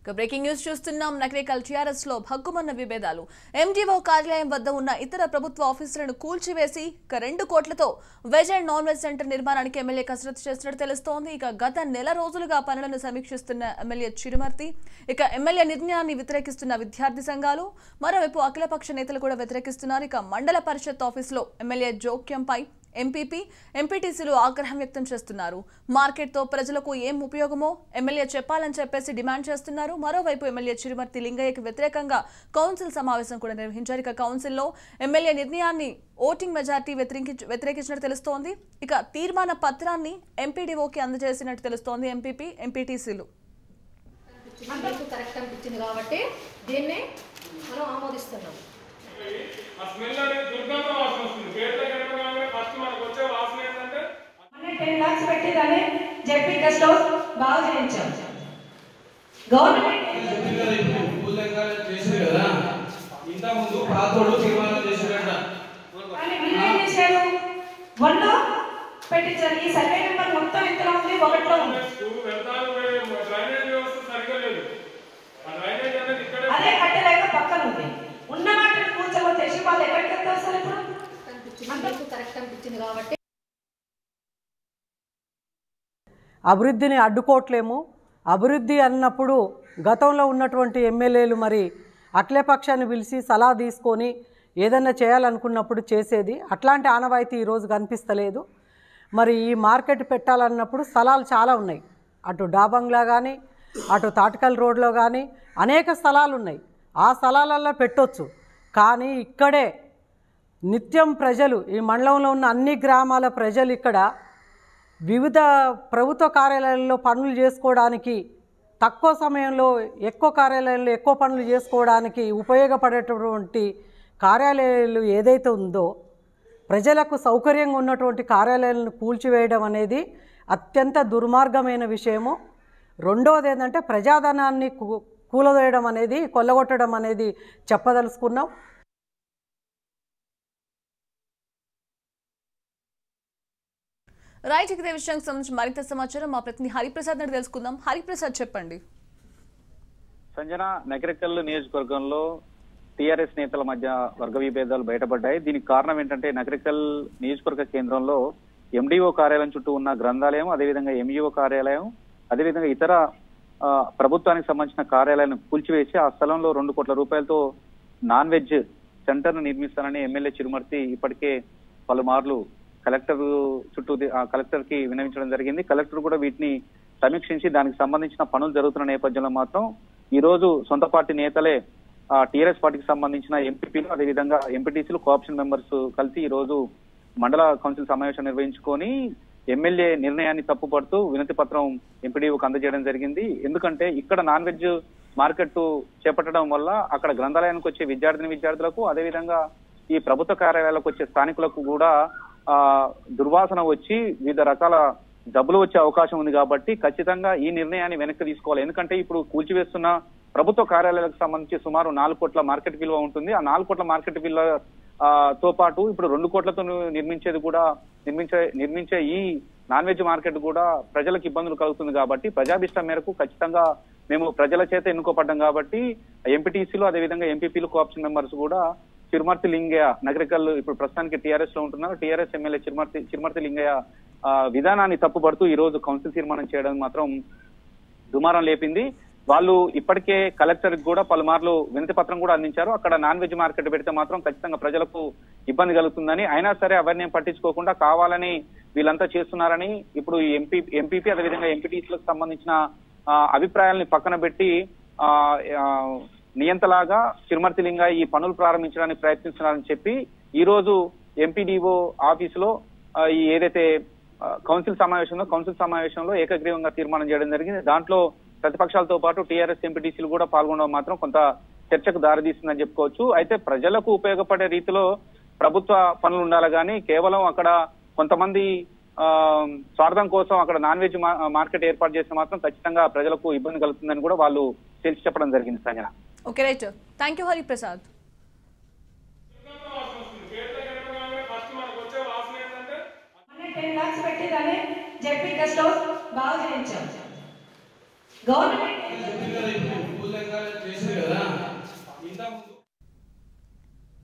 ఇక breaking news చూస్తున్నాం Nakrekal TRS లో భగ్గుమన్న విభేదాలు ఎండిఓ కార్యాలయం వద్ద ఉన్న ఇతర ప్రభుత్వ ఆఫీసులను కూల్చివేసి ఇక రెండు కోట్లతో veg and non veg center నిర్మాణానికి ఎమ్మెల్యే కసరత్తు చేస్తున్నట్టు తెలుస్తోంది ఇక గత నెల రోజులుగా పనులను సమీక్షిస్తున్న ఎమ్మెల్యే చిరుమర్తి ఇక ఎమ్మెల్యే నిర్ణయాన్ని వ్యతిరేకిస్తున్న విద్యార్థి సంఘాలు మరోవైపు అఖిలపక్ష నేతలు కూడా వ్యతిరేకిస్తున్నారు ఇక మండల పరిషత్ ఆఫీసులో ఎమ్మెల్యే జోక్యంపై ఎంపీపీ ఎంపీటీసీలు ఆగ్రహం వ్యక్తం చేస్తున్నారు మార్కెట్తో ప్రజలకు ఏం ఉపయోగమో ఎమ్మెల్యే చెప్పాలని చెప్పేసి డిమాండ్ చేస్తున్నారు మరోవైపు ఎమ్మెల్యే చిరుమర్తి లింగయ్యకి వ్యతిరేకంగా కౌన్సిల్ సమావేశం కూడా నిర్వహించారు ఇక కౌన్సిల్లో ఎమ్మెల్యే నిర్ణయాన్ని ఓటింగ్ మెజార్టీ వ్యతిరేకి వ్యతిరేకించినట్టు తెలుస్తోంది ఇక తీర్మాన పత్రాన్ని ఎంపీడీఓకి అందజేసినట్టు తెలుస్తోంది ఎంపీపీ ఎంపీటీసీలు అనిపించింది మీకు కరెక్ట్ అనిపించింది కాబట్టి దీన్ని మనం ఆమోదిస్తున్నాం ఆ స్మెల్ అనేది దుర్గంధ వాసన వస్తుంది గేట్ దగ్గర వెళ్ళగానే ఫస్ట్ మనకు వచ్చే వాసన ఏంటంటే మొన్న టెన్ లాక్స్ పెట్టి దాన్ని జెపీ గెస్ట్ హౌస్ బాగా చేయించాం గవర్నమెంట్ చెప్పింది కదా ఇప్పుడు పూలంగా చేశారు కదా ఇంత ముందు పాతోడు తీర్మానం చేశారట కానీ వీళ్ళు ఏం చేశారు వన్లో పెట్టించారు ఈ సర్వే నెంబర్ మొత్తం ఎంతలో ఉంది ఒకటిలో ఉంది స్కూల్ వెళ్తారు డ్రైనేజ్ వ్యవస్థ సరిగ్గా లేదు ఆ డ్రైనేజ్ అనేది ఇక్కడే అదే కట్టలేక పక్కన ఉంది ఉన్న వాటిని కూర్చోబోతేసి వాళ్ళు ఎక్కడికి వెళ్తారు సార్ ఇప్పుడు అనిపించింది మీకు కరెక్ట్ అనిపించింది కాబట్టి అభివృద్ధిని అడ్డుకోవట్లేము అభివృద్ధి అన్నప్పుడు గతంలో ఉన్నటువంటి ఎమ్మెల్యేలు మరి అఖిలపక్షాన్ని పిలిచి సలహా తీసుకొని ఏదన్నా చేయాలనుకున్నప్పుడు చేసేది అట్లాంటి ఆనవాయితీ ఈరోజు కనిపిస్తలేదు మరి ఈ మార్కెట్ పెట్టాలన్నప్పుడు స్థలాలు చాలా ఉన్నాయి అటు డాబంగ్లా కానీ అటు తాటికల్ రోడ్లో కానీ అనేక స్థలాలు ఉన్నాయి ఆ స్థలాలలో పెట్టొచ్చు కానీ ఇక్కడే నిత్యం ప్రజలు ఈ మండలంలో ఉన్న అన్ని గ్రామాల ప్రజలు ఇక్కడ వివిధ ప్రభుత్వ కార్యాలయాల్లో పనులు చేసుకోవడానికి తక్కువ సమయంలో ఎక్కువ కార్యాలయాల్లో ఎక్కువ పనులు చేసుకోవడానికి ఉపయోగపడేటటువంటి కార్యాలయాలు ఏదైతే ఉందో ప్రజలకు సౌకర్యంగా ఉన్నటువంటి కార్యాలయాలను కూల్చివేయడం అనేది అత్యంత దుర్మార్గమైన విషయము రెండవది ఏంటంటే ప్రజాధనాన్ని కూ- కూలదోయడం అనేది కొల్లగొట్టడం అనేది చెప్పదలుచుకున్నాం రైట్ ఇక ఇదే విషయానికి సంబంధించి మరింత సమాచారం మా ప్రతినిధి హరిప్రసాద్ నుండి తెలుసుకుందాం హరిప్రసాద్ చెప్పండి సంజన నగరికల్ నియోజకవర్గంలో టీఆర్ఎస్ నేతల మధ్య వర్గ విభేదాలు బయటపడ్డాయి దీనికి కారణం ఏంటంటే నగరికల్ నియోజకవర్గ కేంద్రంలో ఎండిఓ కార్యాలయం చుట్టూ ఉన్న గ్రంథాలయం అదేవిధంగా ఎంఈఓ కార్యాలయం అదేవిధంగా ఇతర ఆ, ప్రభుత్వానికి సంబంధించిన కార్యాలయాలను కూల్చివేసి ఆ స్థలంలో రెండు కోట్ల రూపాయలతో నాన్ వెజ్ సెంటర్ ను నిర్మిస్తానని ఎమ్మెల్యే చిరుమర్తి ఇప్పటికే పలుమార్లు కలెక్టర్ చుట్టూ ది- ఆ కలెక్టర్ కి విన్నవించడం జరిగింది కలెక్టర్ కూడా వీటిని సమీక్షించి దానికి సంబంధించిన పనులు జరుగుతున్న నేపథ్యంలో మాత్రం ఈ రోజు సొంత పార్టీ నేతలే ఆ టీఆర్ఎస్ పార్టీకి సంబంధించిన ఎంపీపీలు అదేవిధంగా ఎంపీటీసీలు కోఆప్షన్ మెంబర్స్ కలిసి ఈ రోజు మండల కౌన్సిల్ సమావేశం నిర్వహించుకొని ఎమ్మెల్యే నిర్ణయాన్ని తప్పుపడుతూ వినతి పత్రం ఎంపీడీఓకి అందజేయడం జరిగింది ఎందుకంటే ఇక్కడ నాన్ వెజ్ మార్కెట్ చేపట్టడం వల్ల అక్కడ గ్రంథాలయానికి వచ్చే విద్యార్థిని విద్యార్థులకు అదేవిధంగా ఈ ప్రభుత్వ కార్యాలయాలకు వచ్చే స్థానికులకు కూడా ఆ దుర్వాసన వచ్చి వివిధ రకాల జబ్బులు వచ్చే అవకాశం ఉంది కాబట్టి ఖచ్చితంగా ఈ నిర్ణయాన్ని వెనక్కి తీసుకోవాలి ఎందుకంటే ఇప్పుడు కూల్చివేస్తున్న ప్రభుత్వ కార్యాలయాలకు సంబంధించి సుమారు నాలుగు కోట్ల మార్కెట్ విలువ ఉంటుంది ఆ నాలుగు కోట్ల మార్కెట్ విలువ ఆ, తో పాటు ఇప్పుడు రెండు కోట్లతో నిర్మించేది కూడా నిర్మించే నిర్మించే ఈ నాన్ వెజ్ మార్కెట్ కూడా ప్రజలకు ఇబ్బందులు కలుగుతుంది కాబట్టి ప్రజాభిష్టం మేరకు ఖచ్చితంగా మేము ప్రజల చేత ఎన్నుకోపడ్డాం కాబట్టి ఎంపీటీసీలు అదేవిధంగా ఎంపీపీలు కోఆప్షన్ మెంబర్స్ కూడా చిరుమర్తి లింగయ్య నగరికల్ ఇప్పుడు ప్రస్తుతానికి టీఆర్ఎస్ లో ఉంటున్నారు టీఆర్ఎస్ ఎమ్మెల్యే చిరుమర్తి చిరుమర్తి లింగయ్య ఆ, విధానాన్ని తప్పుపడుతూ ఈ రోజు కౌన్సిల్ తీర్మానం చేయడం మాత్రం దుమారం లేపింది వాళ్ళు ఇప్పటికే కలెక్టర్ కూడా పలుమార్లు వినతి పత్రం కూడా అందించారు అక్కడ నాన్ వెజ్ మార్కెట్ పెడితే మాత్రం ఖచ్చితంగా ప్రజలకు ఇబ్బంది కలుగుతుందని అయినా సరే అవన్నీ ఏం పట్టించుకోకుండా కావాలని వీళ్ళంతా చేస్తున్నారని ఇప్పుడు ఈ ఎంపీ ఎంపీపీ అదేవిధంగా ఎంపీటీసీలకు సంబంధించిన ఆ, అభిప్రాయాల్ని పక్కన పెట్టి ఆ, ఆ, నియంతలాగా చిరుమర్తి లింగ ఈ పనులు ప్రారంభించడానికి ప్రయత్నిస్తున్నారని చెప్పి ఈ రోజు ఎంపీడీఓ ఆఫీసులో ఆ, ఈ ఏదైతే ఆ, కౌన్సిల్ సమావేశంలో కౌన్సిల్ సమావేశంలో ఏకగ్రీవంగా తీర్మానం చేయడం జరిగింది దాంట్లో ప్రతిపక్షాలతో పాటు టీఆర్ఎస్ ఎంపీటీసీలు కూడా పాల్గొనడం మాత్రం కొంత చర్చకు దారితీస్తుందని చెప్పుకోవచ్చు అయితే ప్రజలకు ఉపయోగపడే రీతిలో ప్రభుత్వ పనులు ఉండాలి కానీ కేవలం అక్కడ కొంతమంది ఆ, స్వార్థం కోసం అక్కడ నాన్ వెజ్ మా- మార్కెట్ ఏర్పాటు చేస్తే మాత్రం ఖచ్చితంగా ప్రజలకు ఇబ్బంది కలుగుతుందని కూడా వాళ్ళు తెలిసి చెప్పడం జరిగింది Sanjana okay right thank you Hariprasad దుర్గంధ వాసన వస్తుంది గేట్ దగ్గర వెళ్ళగానే ఫస్ట్ మనకు వచ్చే వాసన ఏంటంటే మొన్న టెన్ లాక్స్ పెట్టి దాన్ని జెపీ గెస్ట్ హౌస్ బాగా చేయించాం గవర్నమెంట్ చెప్పింది కదా ఇప్పుడు